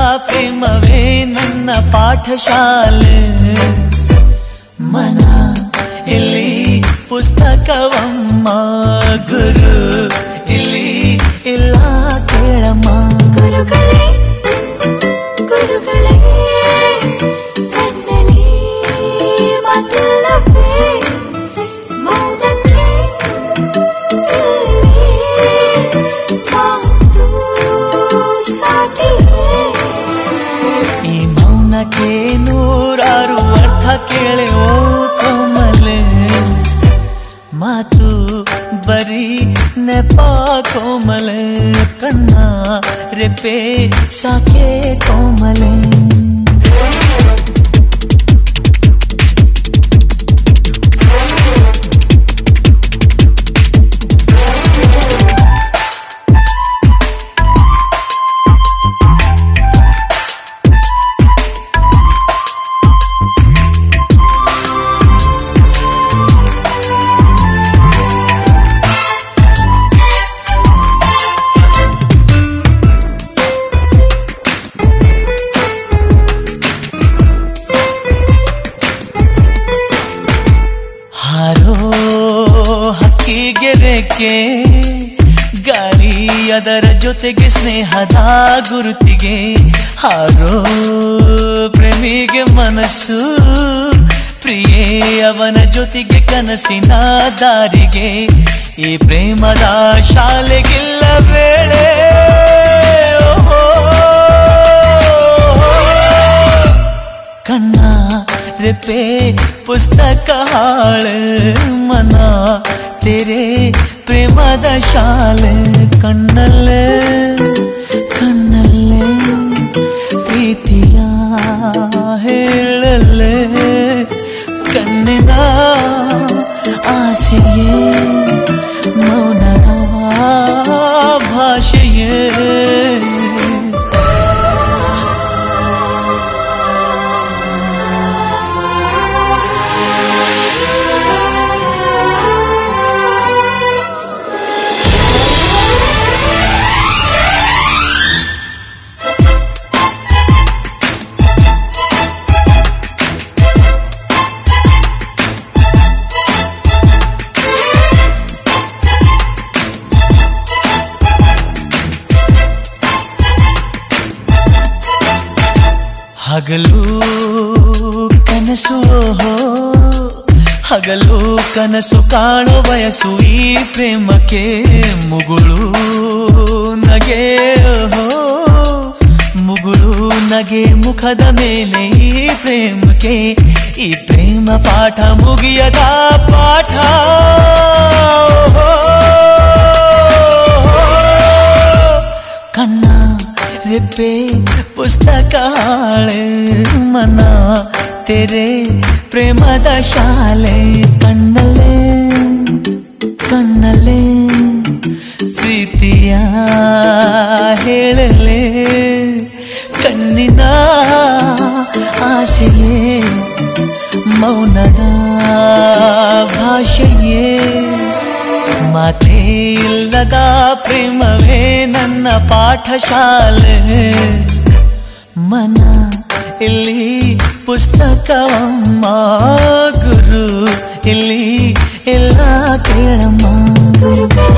ಪ್ರೇಮವೇ ನನ್ನ ಪಾಠಶಾಲೆ ಮನ ಇಲ್ಲಿ ಪುಸ್ತಕವಮ್ಮ ಗುರು ಇಲ್ಲಿ ಇಲ್ಲ ಕೇಳಮ್ಮ ಗುರುಗಳೇ ಗುರುಗಳೇ ಕಣ್ಣಲ್ಲಿ ಮಾತಿಲ್ಲವೇ ಮೌನಕ್ಕೆ ಇಲ್ಲಿ ಮಾತು ಸಾಟಿಯೇ ಈ ಮೌನಕ್ಕೆ ನೂರಾರು ಅರ್ಥ ಕೇಳೆ ಓ ಕೋಮಲೆ ಮಾತು ಬರೀ ನೆಪ ಕೋಮಲೆ ಕಣ್ಣ ರೆಪ್ಪೆ ಸಾಕೆ ಕೋಮಲೆ ಹಾರೋ ಹಕ್ಕಿಗೆ ರೆಕ್ಕೆ ಗಾಳಿ ಅದರ ಜೊತೆಗೆ ಸ್ನೇಹದ ಗುರುತಿಗೆ ಹಾರೋ ಪ್ರೇಮಿಗೆ ಮನಸ್ಸು ಪ್ರಿಯೇ ಅವನ ಜೊತೆಗೆ ಕನಸಿನ ದಾರಿಗೆ ಈ ಪ್ರೇಮದ ಶಾಲೆಗಿಲ್ಲ ವೇಳೆ ಓಹೋ. ಕಣ್ಣ ರೆಪ್ಪೆ ಪುಸ್ತಕ ಹಾಳು ಮನ ತೆರೆ ಪ್ರೇಮದ ಶಾಲೆ ಕಣ್ಣಲ್ಲೇ ಕಣ್ಣಲ್ಲೇ ಪ್ರೀತಿಯ ಹೇಳಲ್ಲೇ ಕಣ್ಣಿನ ಆಸೆಯೇ ಮೌನದ ಭಾಷೆಯೇ ಹಗಲು ಕನಸು ಓಹೋ ಹಗಲು ಕನಸು ಕಾಣೋ ಬಯಸು ಈ ಪ್ರೇಮಕ್ಕೆ ಮುಗುಳು ನಗೆ ಓಹೋ ಮುಗುಳು ನಗೆ ಮುಖದ ಮೇಲೆ ಈ ಪ್ರೇಮಕ್ಕೆ ಈ ಪ್ರೇಮ ಪಾಠ ಮುಗಿಯದ ಪಾಠ ಓಹೋ. ಕಣ್ಣ ರೆಬ್ಬೆ ಪುಸ್ತಕ ಹಾಳೆ ಮನ ತೆರೆ ಪ್ರೇಮದ ಶಾಲೆ ಕಣ್ಣಲ್ಲೇ ಕಣ್ಣಲ್ಲೇ ಪ್ರೀತಿಯ ಹೇಳಲೆ ಕಣ್ಣಿನ ಆಸೆಯೇ ಮೌನದ ಭಾಷೆಯೇ ಮಾತೇ ಇಲ್ಲದ ಪ್ರೇಮವೇ ನನ್ನ ಪಾಠಶಾಲೆ ಮನ ಇಲ್ಲಿ ಪುಸ್ತಕವಮ್ಮ ಗುರು ಇಲ್ಲಿ ಎಲ್ಲ ಕೇಳಮ್ಮ ಗುರುಗಳೇ